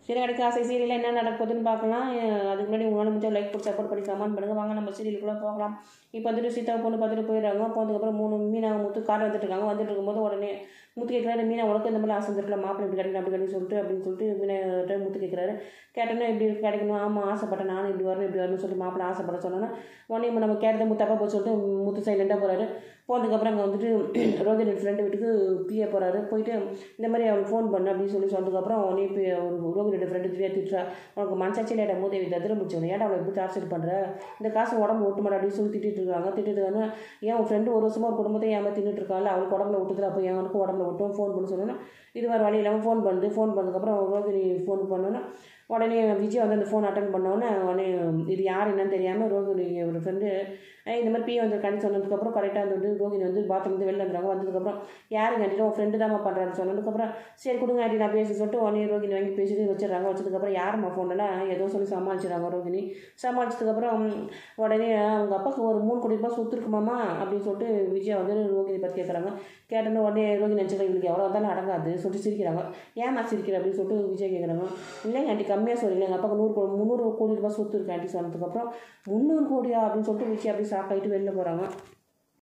சரி அடுத்த ஆசை சீரியலில் என்ன நடக்க போகுதுன்னு பார்க்கலாம் அஹ் அதுக்கு முன்னாடி உங்களால் முடிஞ்ச லைக் போட்டு சப்போர்ட் பண்ணி கமெண்ட் பண்ணுங்கள் வாங்க நம்ம சீரியலுக்குள்ளே போகலாம் இப்போ வந்துட்டு சீதா பொண்ணு பார்த்துட்டு போயிடுறாங்க போனதுக்கப்புறம் மூணு மீனா முத்து கார் வந்துட்டு இருக்காங்க வந்துட்டு இருக்கும்போது உடனே முத்து கேட்குறாரு மீனா உனக்கு இந்த மாதிரி ஆசை வந்துருக்கல மாப்பிள்ளை இப்படி கிடைக்கணும் அப்படி கிடைக்கும் சொல்லிட்டு அப்படின்னு சொல்லிட்டு மீனா முத்து கேட்குறாரு கேட்டோன்னா இப்படி கிடைக்கணும் ஆமாம் ஆசைப்பட்டேன் நானும் இப்படி வரணும் இப்படி வரணும்னு சொல்லிட்டு மாப்பிள்ளை ஆசைப்பட சொன்னோன்னா உடனே நம்ம கேட்டதை முத்தப்பா போய் சொல்லிட்டு முத்து சைலண்டாக போகிறாரு போனதுக்கப்புறம் அங்கே வந்துட்டு ரோஜன் ஃப்ரெண்டு வீட்டுக்கு பிஏ போகிறாரு போயிட்டு இந்த மாதிரி அவனுக்கு ஃபோன் பண்ணு அப்படின்னு சொல்லி சொன்னதுக்கப்புறம் உடனே இப்போ ஒரு ரோகினோட ஃப்ரெண்டு திரியா திட்டுறா உனக்கு மனசாச்சியில் ஏடா மூதேவி தத்திரம் முடிச்சவனு ஏடா அவளை எப்படி டார்ச்சர் பண்ணுற இந்த காசு உடம்பு ஒட்டு மாட்டா அப்படின்னு சொல்லி திட்டிட்டு இருக்காங்க திட்டிட்டு இருக்காங்க ஏன் உன் ஃப்ரெண்டு ஒரு வருஷமாக ஒரு குடும்பத்தை ஏமா தின்னுட்டு இருக்காள் அவளுக்கு உடம்புல விட்டுதுல அப்போ எனக்கு உடம்புல விட்டும் ஃபோன் பண்ணி சொன்னோன்னா இது வேறு வழி இல்லாமல் ஃபோன் பண்ணுது ஃபோன் பண்ணதுக்கப்புறம் ரோகிணி ஃபோன் பண்ணோன்னா உடனே விஜய் வந்து அந்த ஃபோன் அட்டன் பண்ணோன்னே உடனே இது யார் என்னன்னு தெரியாமல் ரோகிணி ஒரு ஃப்ரெண்டு இந்த மாதிரி பிஏ வந்து கண்டி சொன்னதுக்கப்புறம் கரெக்டாக வந்து ரோகிணி வந்து பாத்ரூம் வந்து வெளில வந்துடுறாங்க வந்ததுக்கப்புறம் யாருங்க ஆண்டி உன் ஃப்ரெண்டு தான் பண்ணுறான்னு சொன்னதுக்கப்புறம் சரி கொடுங்க ஆண்டி நான் பேசி சொல்லிட்டு உடனே ரோகிணி வாங்கி பேசிட்டு வச்சிடறாங்க வச்சதுக்கப்புறம் யாரும்மா ஃபோன்லாம் ஏதோ சொல்லி சமாளிச்சிடறாங்க ரோகிணி சமாளிச்சதுக்கப்புறம் உடனே அவங்க அப்பாவுக்கு ஒரு மூணு கோடி ரூபாய் சொத்து இருக்குமாமா அப்படின்னு சொல்லிட்டு விஜயா வந்து ரோகிணி பற்றி கேட்குறாங்க கேட்டோன்னே உடனே ரோகிணி நினச்சிக்கலாம் இவங்களுக்கு எவ்வளோ வந்தாலும் அடங்காது சொல்லிட்டு சிரிக்கிறாங்க ஏமா சிரிக்கிற அப்படின்னு சொல்லிட்டு விஜய் கேட்குறாங்க இல்லைங்க ஆண்டி கம்மியாக சொல்லல எங்கள் அப்பாவுக்கு நூறு கோடி முந்நூறு கோடி ரூபாய் சொத்து இருக்கு ஆண்டி சொன்னதுக்கப்புறம் முந்நூறு கோடியா அப்படின்னு சொல்லிட்டு விஜய் அப்படியே ஷாக் ஆகிட்டு வெளில போகிறாங்க